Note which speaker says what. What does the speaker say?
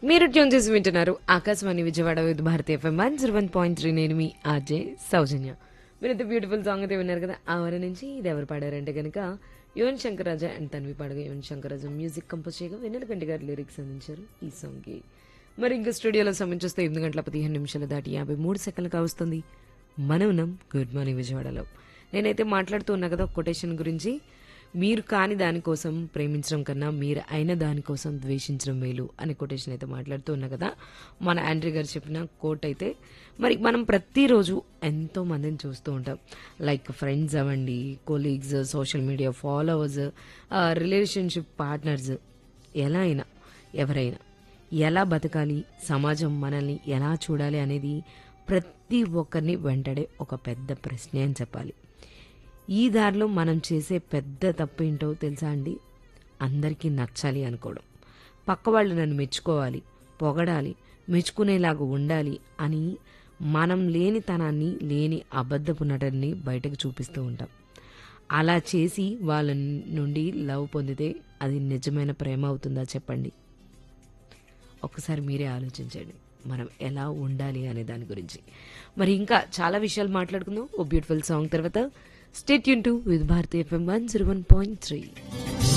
Speaker 1: మీరు ట్యూన్ చేసి వింటున్నారు Akashvani Vijayawada with Bharati FM one zero one point three నేను మీ ఆర్జే సౌజన్య మీరైతే బ్యూటిఫుల్ సాంగ్ అయితే విన్నారు కదా ఆ వర నుంచి ఇది ఎవరు పాడారంటే కనుక యువన్ శంకర్ రాజా అండ్ తన్వి పాడగా యువన్ శంకర్ రాజా మ్యూజిక్ కంపోజ్ చేయగా వెన్నెల గంటి గారు లిరిక్స్ అందించారు ఈ సాంగ్కి మరి ఇంకా స్టూడియోలో సమయం చూస్తే ఎనిమిది గంటల పదిహేను నిమిషాలు దాటి యాభై మూడు సెకండ్లు కావస్తుంది మనం ఉన్నాం గుడ్ మార్నింగ్ విజయవాడలో నేనైతే మాట్లాడుతూ ఉన్నా కదా కొటేషన్ గురించి మీరు కాని దానికోసం ప్రేమించడం కన్నా మీరు అయిన దానికోసం ద్వేషించడం మేలు అనే కొటేషన్ అయితే మాట్లాడుతూ ఉన్నా కదా మన ఆండ్రీ గారు చెప్పిన కోట్ అయితే మరి మనం ప్రతిరోజు ఎంతో మందిని చూస్తూ ఉంటాం లైక్ ఫ్రెండ్స్ అవ్వండి colleagues social media followers relationship partners ఎలా అయినా ఎవరైనా ఎలా బతకాలి సమాజం మనల్ని ఎలా చూడాలి అనేది ప్రతి ఒక్కరిని వెంటడే ఒక పెద్ద ప్రశ్నే అని చెప్పాలి ఈ దారిలో మనం చేసే పెద్ద తప్పు ఏంటో తెలుసా అండి అందరికీ నచ్చాలి అనుకోవడం పక్క వాళ్ళు నన్ను మెచ్చుకోవాలి పొగడాలి మెచ్చుకునేలాగా ఉండాలి అని మనం లేని తనాన్ని లేని అబద్ధపు నటనని బయటకు చూపిస్తూ ఉంటాం అలా చేసి వాళ్ళ నుండి లవ్ పొందితే అది నిజమైన ప్రేమ అవుతుందా చెప్పండి ఒకసారి మీరే ఆలోచించండి మనం ఎలా ఉండాలి అనే దాని గురించి మరి ఇంకా చాలా విషయాలు మాట్లాడుకుందాం ఓ బ్యూటిఫుల్ సాంగ్ తర్వాత స్టేట్ యూన్ to with Bharati FM one zero one point three